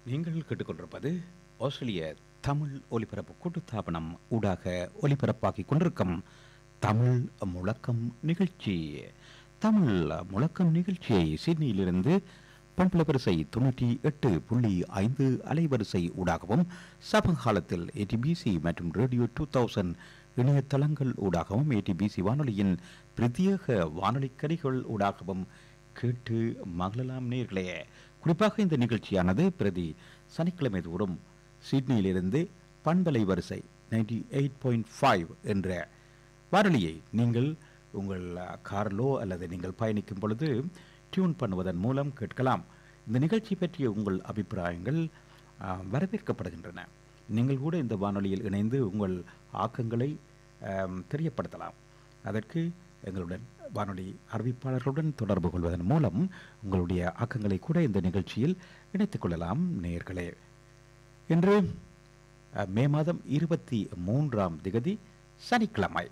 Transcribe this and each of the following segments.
நீங்கள் கேட்டுக்கொண்டிருப்பது ஆஸ்திரேலிய தமிழ் ஒலிபரப்பு கூட்டுத்தாபனம் ஊடாக ஒலிபரப்பாகிக் கொண்டிருக்கும் தமிழ் முழக்கம் நிகழ்ச்சி தமிழ் முழக்கம் நிகழ்ச்சியை சிட்னியிலிருந்து பண்புல வரிசை தொண்ணூற்றி எட்டு புள்ளி ஐந்து அலைவரிசை ஊடாகவும் சமகாலத்தில் ஏடிபிசி மற்றும் ரேடியோ டூ தௌசண்ட் இணையதளங்கள் ஊடாகவும் ஏடிபிசி வானொலியின் பிரத்யேக வானொலி கரிகள் ஊடாகவும் கேட்டு மகளலாம் நேர்களே குறிப்பாக இந்த நிகழ்ச்சியானது பிரதி சனிக்கிழமை தோறும் சிட்னியிலிருந்து பண்பலை வரிசை நைன்டி எயிட் பாயிண்ட் ஃபைவ் என்ற வானொலியை நீங்கள் உங்கள் காரிலோ அல்லது நீங்கள் பயணிக்கும் பொழுது டியூன் பண்ணுவதன் மூலம் கேட்கலாம் இந்த நிகழ்ச்சி பற்றிய உங்கள் அபிப்பிராயங்கள் ஆ, வரவேற்கப்படுகின்றன நீங்கள் கூட இந்த வானொலியில் இணைந்து உங்கள் ஆக்கங்களை ஆம், தெரியப்படுத்தலாம் அதற்கு எங்களுடன் வானொலி அறிவிப்பாளர்களுடன் தொடர்பு கொள்வதன் மூலம் உங்களுடைய ஆக்கங்களை கூட இந்த நிகழ்ச்சியில் இணைத்துக் கொள்ளலாம் நேயர்களே இன்று அ, மே மாதம் இருபத்தி மூன்றாம் திகதி சனிக்கிழமை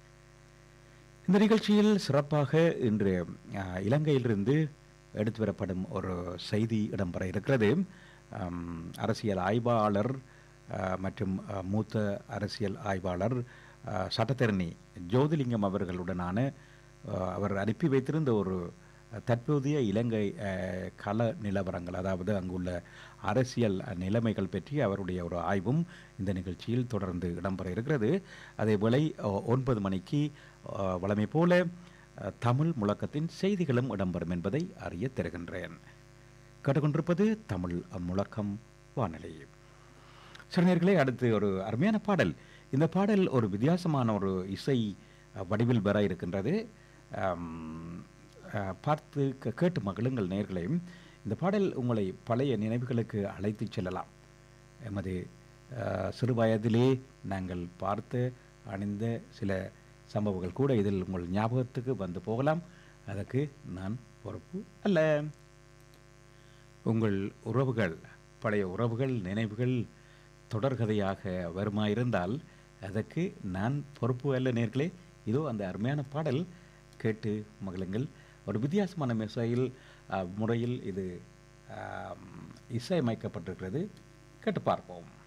இந்த நிகழ்ச்சியில் சிறப்பாக இன்று அ, இலங்கையிலிருந்து எடுத்து வரப்படும் ஒரு செய்தி இடம்பெற இருக்கிறது அம், அரசியல் ஆய்வாளர் அ, மற்றும் அ, மூத்த அரசியல் ஆய்வாளர் அ, சட்டத்தரணி ஜோதிலிங்கம் அவர்களுடனான அ, அவர் அனுப்பி வைத்திருந்த ஒரு தற்போதைய இலங்கை அ, கள நிலவரங்கள் அதாவது அங்குள்ள அரசியல் நிலைமைகள் பற்றி அவருடைய ஒரு ஆய்வும் இந்த நிகழ்ச்சியில் தொடர்ந்து இடம்பெற இருக்கிறது அதேவேளை அ, ஒன்பது மணிக்கு அ, வழமை போல அ, தமிழ் முழக்கத்தின் செய்திகளும் இடம்பெறும் என்பதை அறிய தருகின்றேன் கேட்டுக்கொண்டிருப்பது தமிழ் முழக்கம் வானொலி சிறுநீர்களே அடுத்து ஒரு அருமையான பாடல் இந்த பாடல் ஒரு வித்தியாசமான ஒரு இசை அஹ், வடிவில் வர இருக்கின்றது ஆம், அஹ், பார்த்து கே- கேட்டு மகிழுங்கள் நேர்களையும் இந்த பாடல் உங்களை பழைய நினைவுகளுக்கு அழைத்துச் செல்லலாம் எமது அஹ், சிறு வயதிலே நாங்கள் பார்த்து அணிந்த சில சம்பவங்கள் கூட இதில் உங்கள் ஞாபகத்துக்கு வந்து போகலாம் அதற்கு நான் பொறுப்பு அல்ல உங்கள் உறவுகள் பழைய உறவுகள் நினைவுகள் தொடர்கதையாக வருமாயிருந்தால் அதற்கு நான் பொறுப்பு அல்ல நேர்களே இதோ அந்த அருமையான பாடல் கேட்டு மகிழுங்கள் ஒரு வித்தியாசமான இசையில் அஹ், முறையில் இது ஆம், இசையமைக்கப்பட்டிருக்கிறது கேட்டு பார்ப்போம்